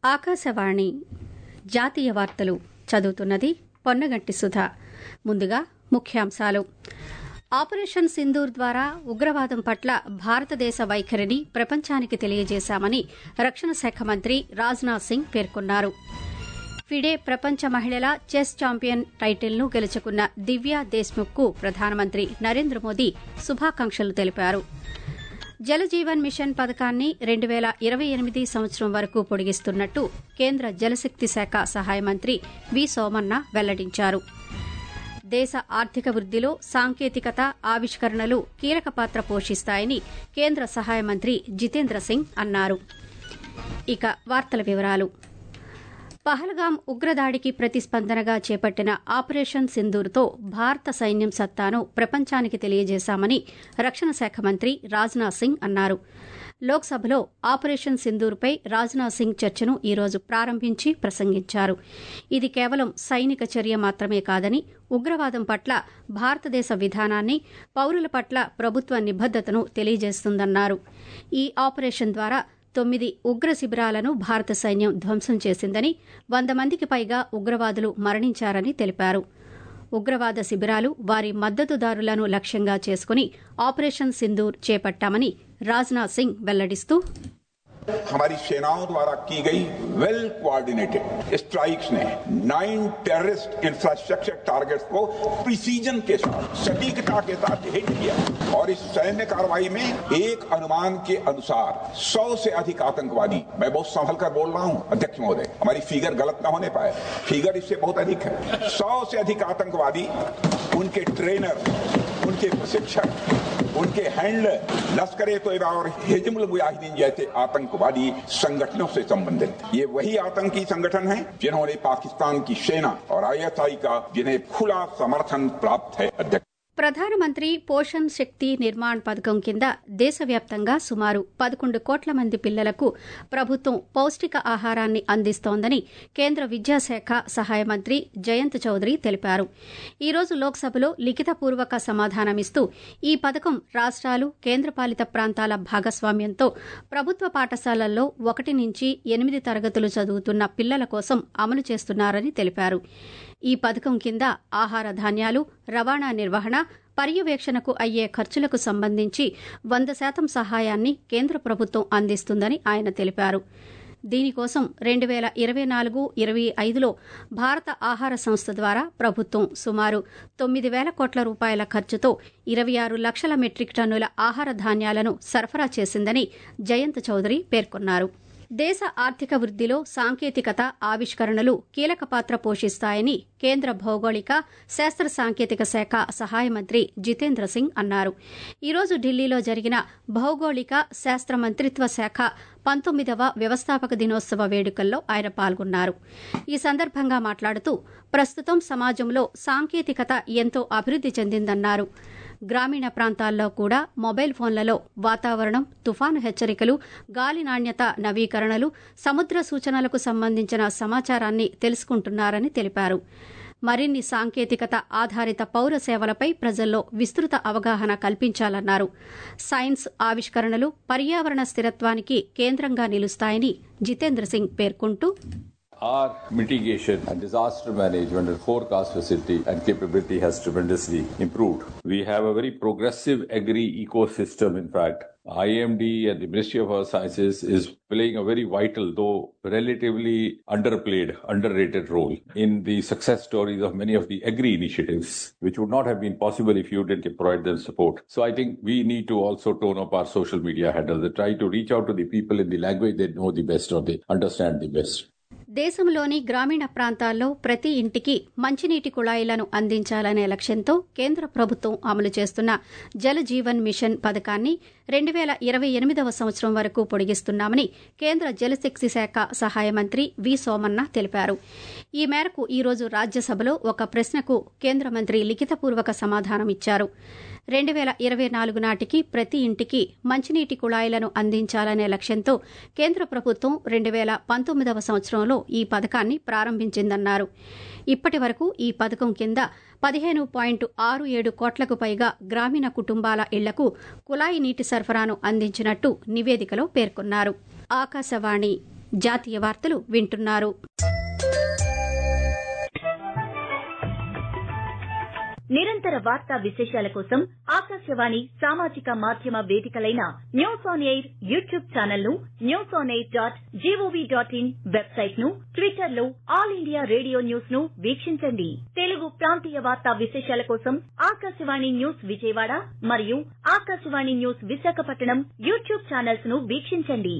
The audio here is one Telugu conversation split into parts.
ఆకాశవాణి జాతీయ వార్తలు చదువుతున్నది పొన్నగంటి సుధ ముందుగా ముఖ్యాంశాలు ఆపరేషన్ సింధూర్ ద్వారా ఉగ్రవాదం పట్ల భారతదేశ వైఖరిని ప్రపంచానికి తెలియజేశామని రక్షణ శాఖ మంత్రి రాజ్నాథ్ సింగ్ పేర్కొన్నారు ఫిడే ప్రపంచ మహిళల చెస్ ఛాంపియన్ టైటిల్ను గెలుచుకున్న దివ్యా దేశ్ముఖ్కు ప్రధానమంత్రి నరేంద్ర మోదీ శుభాకాంక్షలు తెలిపారు జలజీవన్ మిషన్ పథకాన్ని రెండు వేల ఇరవై ఎనిమిది సంవత్సరం వరకు పొడిగిస్తున్నట్టు కేంద్ర జలశక్తి శాఖ సహాయ మంత్రి వి సోమన్న వెల్లడించారు దేశ ఆర్థిక వృద్దిలో సాంకేతికత ఆవిష్కరణలు కీలక పాత్ర పోషిస్తాయని కేంద్ర సహాయ మంత్రి జితేంద్ర సింగ్ అన్నారు ఇక వార్తల వివరాలు పహల్గాం ఉగ్రదాడికి ప్రతిస్పందనగా చేపట్టిన ఆపరేషన్ సింధూర్తో భారత సైన్యం సత్తాను ప్రపంచానికి తెలియజేశామని రక్షణ శాఖ మంత్రి రాజ్నాథ్ సింగ్ అన్నారు లోక్సభలో ఆపరేషన్ సింధూర్పై రాజ్నాథ్ సింగ్ చర్చను ఈరోజు ప్రారంభించి ప్రసంగించారు ఇది కేవలం సైనిక చర్య మాత్రమే కాదని ఉగ్రవాదం పట్ల భారతదేశ విధానాన్ని పౌరుల పట్ల ప్రభుత్వ నిబద్దతను తెలియజేస్తుందన్నారు ఈ ఆపరేషన్ ద్వారా తొమ్మిది ఉగ్ర శిబిరాలను భారత సైన్యం ధ్వంసం చేసిందని వంద మందికి పైగా ఉగ్రవాదులు మరణించారని తెలిపారు ఉగ్రవాద శిబిరాలు వారి మద్దతుదారులను లక్ష్యంగా చేసుకుని ఆపరేషన్ సింధూర్ చేపట్టామని రాజ్నాథ్ సింగ్ వెల్లడిస్తూ हमारी सेनाओं द्वारा की गई वेल कोऑर्डिनेटेड स्ट्राइक्स ने नाइन टेररिस्ट इंफ्रास्ट्रक्चर टारगेट्स को प्रिसीजन के साथ सटीकता के साथ हिट किया और इस सैन्य कार्रवाई में एक अनुमान के अनुसार सौ से अधिक आतंकवादी मैं बहुत संभल कर बोल रहा हूं अध्यक्ष महोदय हमारी फिगर गलत ना होने पाए फिगर इससे बहुत अधिक है सौ से अधिक आतंकवादी उनके ट्रेनर उनके प्रशिक्षक उनके हैंडलर लश्कर तोयबा और हिजमुल मुजाहिदीन जैसे आतंकवादी संगठनों से संबंधित ये वही आतंकी संगठन हैं जिन्होंने पाकिस्तान की सेना और आईएसआई का जिन्हें खुला समर्थन प्राप्त है अध्यक्ष ప్రధానమంత్రి పోషణ్ శక్తి నిర్మాణ్ పథకం కింద దేశవ్యాప్తంగా సుమారు పదకొండు కోట్ల మంది పిల్లలకు ప్రభుత్వం పౌష్టిక ఆహారాన్ని అందిస్తోందని కేంద్ర విద్యాశాఖ సహాయ మంత్రి జయంత్ చౌదరి తెలిపారు ఈ రోజు లోక్సభలో లిఖితపూర్వక సమాధానమిస్తూ ఈ పథకం రాష్ట్రాలు కేంద్రపాలిత ప్రాంతాల భాగస్వామ్యంతో ప్రభుత్వ పాఠశాలల్లో ఒకటి నుంచి ఎనిమిది తరగతులు చదువుతున్న పిల్లల కోసం అమలు చేస్తున్నారని తెలిపారు ఈ పథకం కింద ఆహార ధాన్యాలు రవాణా నిర్వహణ పర్యవేక్షణకు అయ్యే ఖర్చులకు సంబంధించి వంద శాతం సహాయాన్ని కేంద్ర ప్రభుత్వం అందిస్తుందని ఆయన తెలిపారు దీనికోసం రెండు వేల ఇరవై నాలుగు ఇరవై ఐదులో భారత ఆహార సంస్థ ద్వారా ప్రభుత్వం సుమారు తొమ్మిది వేల కోట్ల రూపాయల ఖర్చుతో ఇరవై ఆరు లక్షల మెట్రిక్ టన్నుల ఆహార ధాన్యాలను సరఫరా చేసిందని జయంత్ చౌదరి పేర్కొన్నారు దేశ ఆర్థిక వృద్దిలో సాంకేతికత ఆవిష్కరణలు కీలక పాత్ర పోషిస్తాయని కేంద్ర భౌగోళిక శాస్త్ర సాంకేతిక శాఖ సహాయ మంత్రి జితేంద్ర సింగ్ అన్నారు ఈరోజు ఢిల్లీలో జరిగిన భౌగోళిక శాస్త్ర మంత్రిత్వ శాఖ పంతొమ్మిదవ వ్యవస్థాపక దినోత్సవ వేడుకల్లో ఆయన పాల్గొన్నారు ఈ సందర్భంగా మాట్లాడుతూ ప్రస్తుతం సమాజంలో సాంకేతికత ఎంతో అభివృద్ది చెందిందన్నారు గ్రామీణ ప్రాంతాల్లో కూడా మొబైల్ ఫోన్లలో వాతావరణం తుఫాను హెచ్చరికలు గాలి నాణ్యత నవీకరణలు సముద్ర సూచనలకు సంబంధించిన సమాచారాన్ని తెలుసుకుంటున్నారని తెలిపారు మరిన్ని సాంకేతికత ఆధారిత పౌర సేవలపై ప్రజల్లో విస్తృత అవగాహన కల్పించాలన్నారు సైన్స్ ఆవిష్కరణలు పర్యావరణ స్థిరత్వానికి కేంద్రంగా నిలుస్తాయని జితేంద్ర సింగ్ పేర్కొంటూ Our mitigation and disaster management and forecast facility and capability has tremendously improved. We have a very progressive agri ecosystem, in fact. IMD and the Ministry of Earth Sciences is playing a very vital, though relatively underplayed, underrated role in the success stories of many of the agri initiatives, which would not have been possible if you didn't provide them support. So I think we need to also tone up our social media handles and try to reach out to the people in the language they know the best or they understand the best. దేశంలోని గ్రామీణ ప్రాంతాల్లో ప్రతి ఇంటికి మంచినీటి కుళాయిలను అందించాలనే లక్ష్యంతో కేంద్ర ప్రభుత్వం అమలు చేస్తున్న జల జీవన్ మిషన్ పథకాన్ని రెండు వేల ఇరవై ఎనిమిదవ సంవత్సరం వరకు పొడిగిస్తున్నామని కేంద్ర జలశక్తి శాఖ సహాయ మంత్రి వి సోమన్న తెలిపారు ఈ మేరకు ఈరోజు రాజ్యసభలో ఒక ప్రశ్నకు కేంద్ర మంత్రి లిఖితపూర్వక సమాధానమిచ్చారు రెండు వేల ఇరవై నాలుగు నాటికి ప్రతి ఇంటికి మంచినీటి కుళాయిలను అందించాలనే లక్ష్యంతో కేంద్ర ప్రభుత్వం రెండు వేల పంతొమ్మిదవ సంవత్సరంలో ఈ పథకాన్ని ప్రారంభించిందన్నారు ఇప్పటి వరకు ఈ పథకం కింద పదిహేను పాయింట్ ఆరు ఏడు కోట్లకు పైగా గ్రామీణ కుటుంబాల ఇళ్లకు కుళాయి నీటి సరఫరాను అందించినట్టు నివేదికలో పేర్కొన్నారు ఆకాశవాణి జాతీయ వార్తలు వింటున్నారు నిరంతర వార్తా విశేషాల కోసం ఆకాశవాణి సామాజిక మాధ్యమ వేదికలైన news on air YouTube channel ను news on air dot gov dot in website ను ట్విట్టర్ లో ఆల్ ఇండియా రేడియో న్యూస్ ను వీక్షించండి తెలుగు ప్రాంతీయ వార్తా విశేషాల కోసం ఆకాశవాణి న్యూస్ విజయవాడ మరియు Akashvani news Visakhapatnam YouTube channels ను వీక్షించండి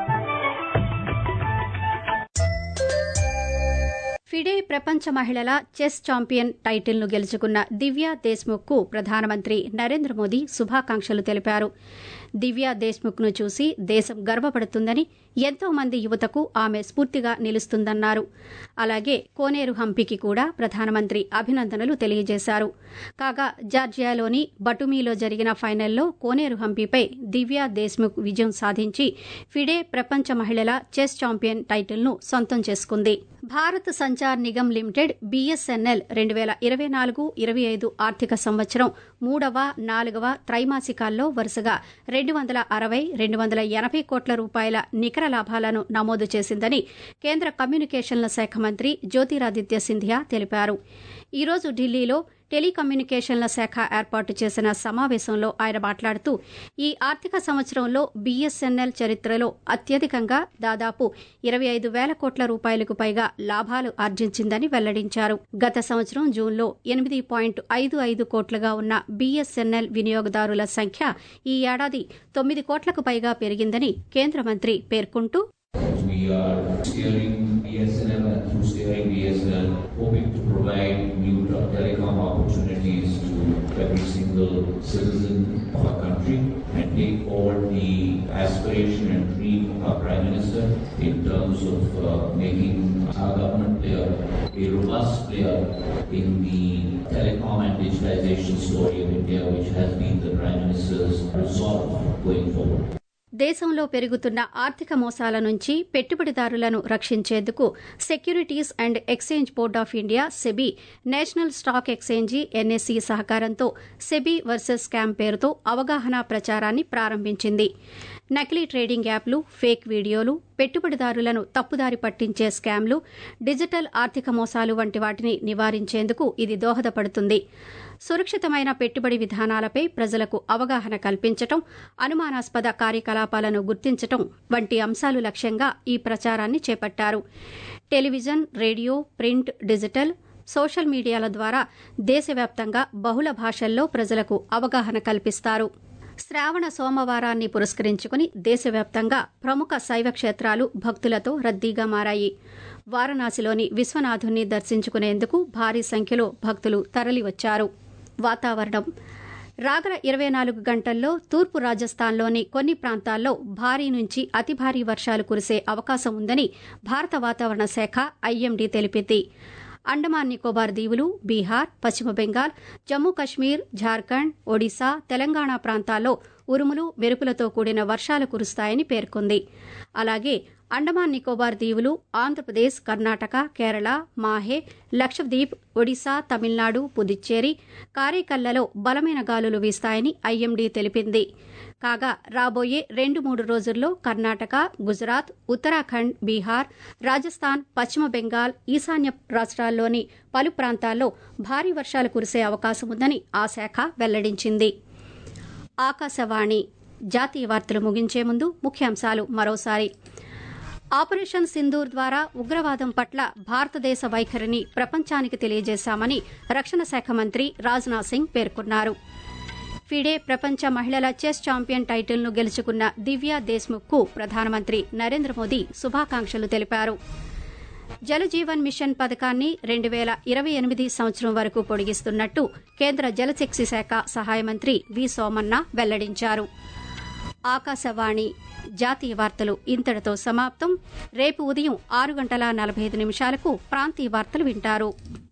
ఫిడే ప్రపంచ మహిళల చెస్ ఛాంపియన్ టైటిల్ను గెలుచుకున్న దివ్యా దేశ్ముఖ్కు ప్రధానమంత్రి నరేంద్ర మోదీ శుభాకాంక్షలు తెలిపారు దివ్యా దేశ్ముఖ్ను చూసి దేశం గర్వపడుతుందని ఎంతో మంది యువతకు ఆమె స్ఫూర్తిగా నిలుస్తుందన్నారు అలాగే కోనేరు హంపికి కూడా ప్రధానమంత్రి అభినందనలు తెలియజేశారు కాగా జార్జియాలోని బటుమీలో జరిగిన ఫైనల్లో కోనేరు హంపిపై దివ్యా దేశ్ముఖ్ విజయం సాధించి ఫిడే ప్రపంచ మహిళల చెస్ ఛాంపియన్ టైటిల్ను సొంతం చేసుకుంది భారత్ సంచార్ నిగమ్ లిమిటెడ్ బీఎస్ఎన్ఎల్ రెండు వేల ఇరవై నాలుగు ఇరవై ఐదు ఆర్థిక సంవత్సరం మూడవ నాలుగవ త్రైమాసికాల్లో వరుసగా రెండు వందల అరవై రెండు వందల ఎనభై కోట్ల రూపాయల నికర లాభాలను నమోదు చేసిందని కేంద్ర కమ్యూనికేషన్ల శాఖ మంత్రి జ్యోతిరాదిత్య సింధియా తెలిపారు ఈ రోజు ఢిల్లీలో టెలికమ్యూనికేషన్ల శాఖ ఏర్పాటు చేసిన సమావేశంలో ఆయన మాట్లాడుతూ ఈ ఆర్థిక సంవత్సరంలో బీఎస్ఎన్ఎల్ చరిత్రలో అత్యధికంగా దాదాపు ఇరవై ఐదు వేల కోట్ల రూపాయలకు పైగా లాభాలు ఆర్జించిందని వెల్లడించారు గత సంవత్సరం జూన్లో ఎనిమిది పాయింట్ ఐదు ఐదు కోట్లుగా ఉన్న బీఎస్ఎన్ఎల్ వినియోగదారుల సంఖ్య ఈ ఏడాది తొమ్మిది కోట్లకు పైగా పెరిగిందని కేంద్ర మంత్రి పేర్కొంటూ We are steering BSNL and through steering BSNL, hoping to provide new telecom opportunities to every single citizen of our country and take forward the aspiration and dream of our Prime Minister in terms of uh, making our government player a robust player in the telecom and digitization story of India, which has been the Prime Minister's resolve going forward. దేశంలో పెరుగుతున్న ఆర్థిక మోసాల నుంచి పెట్టుబడిదారులను రక్షించేందుకు securities and exchange board of India SEBI national stock exchange NSE సహకారంతో సెబీ వర్సెస్ స్కామ్ పేరుతో అవగాహన ప్రచారాన్ని ప్రారంభించింది నకిలీ ట్రేడింగ్ యాప్లు ఫేక్ వీడియోలు పెట్టుబడిదారులను తప్పుదారి పట్టించే స్కామ్లు డిజిటల్ ఆర్థిక మోసాలు వంటి వాటిని నివారించేందుకు ఇది దోహదపడుతుంది సురక్షితమైన పెట్టుబడి విధానాలపై ప్రజలకు అవగాహన కల్పించటం అనుమానాస్పద కార్యకలాపాలను గుర్తించటం వంటి అంశాలు లక్ష్యంగా ఈ ప్రచారాన్ని చేపట్టారు television radio print digital social మీడియాల ద్వారా దేశవ్యాప్తంగా బహుళ భాషల్లో ప్రజలకు అవగాహన కల్పిస్తారు శ్రావణ సోమవారాన్ని పురస్కరించుకుని దేశవ్యాప్తంగా ప్రముఖ శైవ క్షేత్రాలు భక్తులతో రద్దీగా మారాయి వారణాసిలోని విశ్వనాథుణ్ణి దర్శించుకునేందుకు భారీ సంఖ్యలో భక్తులు తరలివచ్చారు వాతావరణం రాగల ఇరవై నాలుగు గంటల్లో తూర్పు రాజస్థాన్లోని కొన్ని ప్రాంతాల్లో భారీ నుంచి అతి భారీ వర్షాలు కురిసే అవకాశం ఉందని భారత వాతావరణ శాఖ ఐఎండీ తెలిపింది అండమాన్ నికోబార్ దీవులు బీహార్ పశ్చిమ బెంగాల్ జమ్మూ కశ్మీర్ ఝార్ఖండ్ ఒడిశా తెలంగాణ ప్రాంతాల్లో ఉరుములు మెరుపులతో కూడిన వర్షాలు కురుస్తాయని పేర్కొంది అలాగే అండమాన్ నికోబార్ దీవులు ఆంధ్రప్రదేశ్ కర్ణాటక కేరళ మాహే లక్షద్వీప్ ఒడిశా తమిళనాడు పుదుచ్చేరి కారైకల్లలో బలమైన గాలులు వీస్తాయని ఐఎండీ తెలిపింది కాగా రాబోయే రెండు మూడు రోజుల్లో కర్ణాటక గుజరాత్ ఉత్తరాఖండ్ బీహార్ రాజస్థాన్ పశ్చిమ బెంగాల్ ఈశాన్య రాష్ట్రాల్లోని పలు ప్రాంతాల్లో భారీ వర్షాలు కురిసే అవకాశం ఉందని ఆ శాఖ వెల్లడించింది ఆకాశవాణి జాతీయ వార్తలు ముగించే ముందు ముఖ్యాంశాలు మరోసారి ఆపరేషన్ సింధూర్ ద్వారా ఉగ్రవాదం పట్ల భారతదేశ వైఖరిని ప్రపంచానికి తెలియజేశామని రక్షణ శాఖ మంత్రి రాజ్నాథ్ సింగ్ పేర్కొన్నారు ఫిడే ప్రపంచ మహిళల చెస్ ఛాంపియన్ టైటిల్ను గెలుచుకున్న దివ్యా దేశ్ముఖ్కు ప్రధానమంత్రి నరేంద్ర మోదీ శుభాకాంక్షలు తెలిపారు జలజీవన్ మిషన్ పథకాన్ని రెండు వేల ఇరవై ఎనిమిది సంవత్సరం వరకు పొడిగిస్తున్నట్టు కేంద్ర జలశక్తి శాఖ సహాయ మంత్రి వి సోమన్న వెల్లడించారు ఆకాశవాణి జాతీయ వార్తలు ఇంతటితో సమాప్తం రేపు ఉదయం ఆరు గంటల నలభై ఐదు నిమిషాలకు ప్రాంతీయ వార్తలు వింటారు